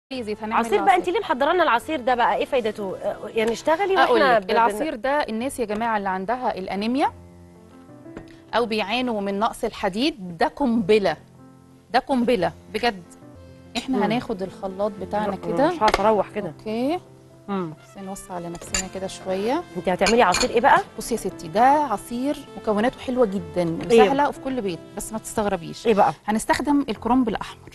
زيت هنعمل عصير بقى انت ليه محضره لنا العصير ده بقى ايه فايدته آه، يعني اشتغلي اقول واحنا لك ب- ب- العصير ده الناس يا جماعه اللي عندها الانيميا او بيعانوا من نقص الحديد ده قنبله ده قنبله بجد احنا مم. هناخد الخلاط بتاعنا مش كده هعرف اروح كده اوكي مم. بس نوسع على نفسنا كده شويه انت هتعملي عصير ايه بقى بصي يا ستي ده عصير مكوناته حلوه جدا إيه؟ وسهله وفي كل بيت بس ما تستغربيش ايه بقى هنستخدم الكرنب الاحمر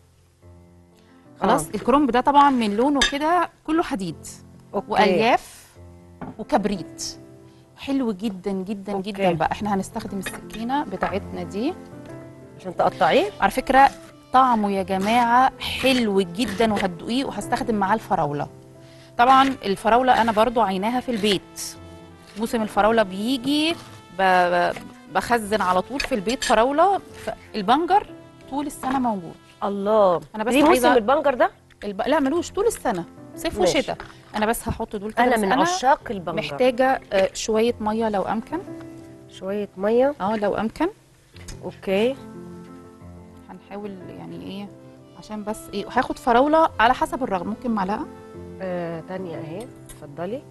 خلاص آه. الكرنب ده طبعا من لونه كده كله حديد اوكي والياف وكبريت حلو جدا جدا أوكي. جدا بقى احنا هنستخدم السكينه بتاعتنا دي عشان تقطعيه على فكره طعمه يا جماعه حلو جدا وهتدوقيه وهستخدم معاه الفراوله طبعا الفراوله انا برضو عيناها في البيت موسم الفراوله بيجي ب- ب- بخزن على طول في البيت فراوله ف- البنجر طول السنه موجود الله أنا بس ليه موسم عايزة- البنجر ده الب... لا ملوش طول السنه صيف ماشي. وشتاء انا بس هحط دول كده انا بس من عشاق البنجر محتاجه آه، شويه ميه لو امكن شويه ميه اه لو امكن اوكي هنحاول يعني ايه عشان بس ايه هاخد فراوله على حسب الرغبه ممكن معلقه آه تانية اهي اتفضلي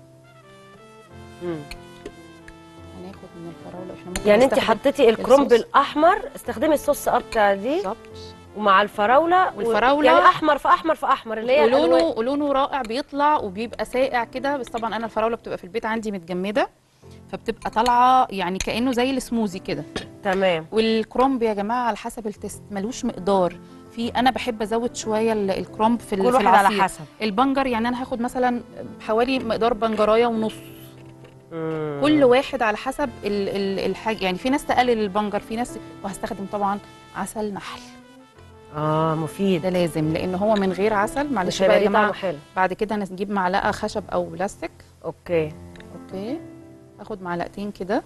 مم. هناخد من الفراوله احنا ممكن يعني انت نستخدم حطيتي الكرنب الصوص. الاحمر استخدمي الصوص اب بتاع دي بالظبط ومع الفراوله والفراولة- يعني احمر في احمر في احمر اللي هي ولونه الألوان. ولونه رائع بيطلع وبيبقى ساقع كده بس طبعا انا الفراوله بتبقى في البيت عندي متجمده فبتبقى طالعه يعني كانه زي السموزي كده تمام والكرومب يا جماعه على حسب التست ملوش مقدار في انا بحب ازود شويه ال- الكرومب في ال- كل في واحد على العصير حسب البنجر يعني انا هاخد مثلا حوالي مقدار بنجرايه ونص مم. كل واحد على حسب ال ال الحاجه يعني في ناس تقلل البنجر في ناس وهستخدم طبعا عسل نحل اه مفيد ده لازم لان هو من غير عسل معلش مش بقى هيبقى يا ليه جماعه طعمه حلو بعد كده نجيب معلقه خشب او بلاستيك اوكي اوكي اخد معلقتين كده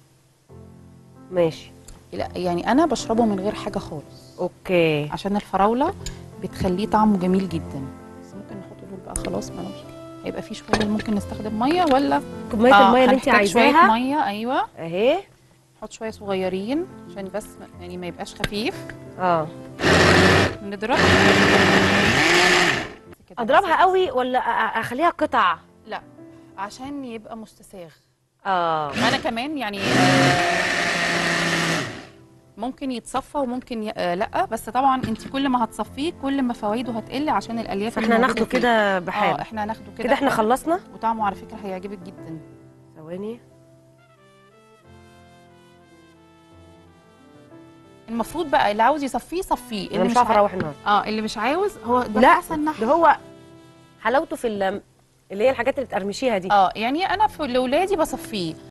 ماشي لا يعني انا بشربه من غير حاجه خالص اوكي عشان الفراوله بتخليه طعمه جميل جدا بس ممكن نحط دول بقى خلاص ما هيبقى في شويه ممكن نستخدم ميه ولا كميه آه، الميه اللي انت هنحتاج شويه عايزاها ميه ايوه اهي نحط شويه صغيرين عشان بس ما- يعني ما يبقاش خفيف اه نضرب كده اضربها بس. قوي ولا أ- أ- اخليها قطع لا عشان يبقى مستساغ اه انا كمان يعني آه، ممكن يتصفى وممكن ي... آه لا بس طبعا انت كل ما هتصفيه كل ما فوائده هتقل عشان الالياف فاحنا الموجودة ناخده فيه. كده اه بحال احنا ناخده كده كده احنا خلصنا وطعمه على فكره هيعجبك جدا ثواني المفروض بقى اللي عاوز يصفيه يصفيه انا اللي مش مش عارفه عاوز اروح النهارده اه اللي مش عاوز هو ده لا احسن نحل ده هو حلاوته في ال- اللي هي الحاجات اللي بتقرمشيها دي اه يعني انا في لاولادي بصفيه